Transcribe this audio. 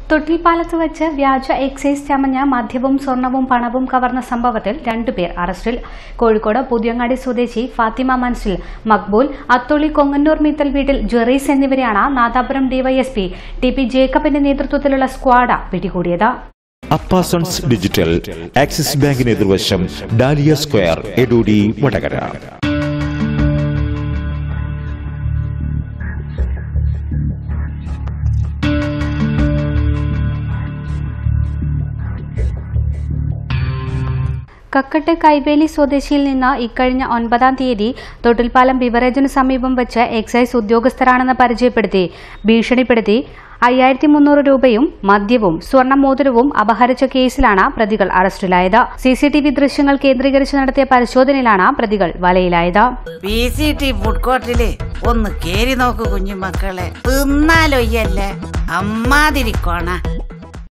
തൊട്ടിൽപ്പാലത്ത് വെച്ച് വ്യാജ എക്സൈസ് ചമഞ്ഞ മദ്യവും സ്വർണവും പണവും കവർന്ന സംഭവത്തിൽ രണ്ടുപേർ അറസ്റ്റിൽ കോഴിക്കോട് പുതിയങ്ങാടി സ്വദേശി ഫാത്തിമ മൻസിൽ മക്ബൂൽ അത്തോളി കൊങ്ങന്നൂർ മീത്തൽ വീട്ടിൽ ജെറീസ് എന്നിവരെയാണ് നാദാപുരം ഡിവൈഎസ്പി ടി പി ജേക്കബിന്റെ നേതൃത്വത്തിലുള്ള സ്ക്വാഡ് പിടികൂടിയത് അപ്പാസൺസ് ഡിജിറ്റൽ ആക്സിസ് ബാങ്കിന് എതിർവശം ഡാലിയ സ്ക്വയർ എടൂടി വടകര കക്കട്ട് കൈവേലി സ്വദേശിയിൽ നിന്ന് ഇക്കഴിഞ്ഞ ഒൻപതാം തീയതി തൊട്ടിൽപ്പാലം ബിവറേജിന് സമീപം വെച്ച് എക്സൈസ് ഉദ്യോഗസ്ഥരാണെന്ന് പരിചയപ്പെടുത്തി ഭീഷണിപ്പെടുത്തി അയ്യായിരത്തി മുന്നൂറ് രൂപയും മദ്യവും സ്വർണ്ണ മോതിരവും അപഹരിച്ച കേസിലാണ് പ്രതികൾ അറസ്റ്റിലായത് സി സി ടി വി ദൃശ്യങ്ങൾ കേന്ദ്രീകരിച്ച് നടത്തിയ പരിശോധനയിലാണ് പ്രതികൾ വലയിലായത് പി സി ടി ഫുഡ് കോർട്ടില് ഒന്ന് കേറി നോക്ക് കുഞ്ഞുമക്കളെ തിന്നാലൊയ്യല്ലേ അമ്മാതിരിക്കോണ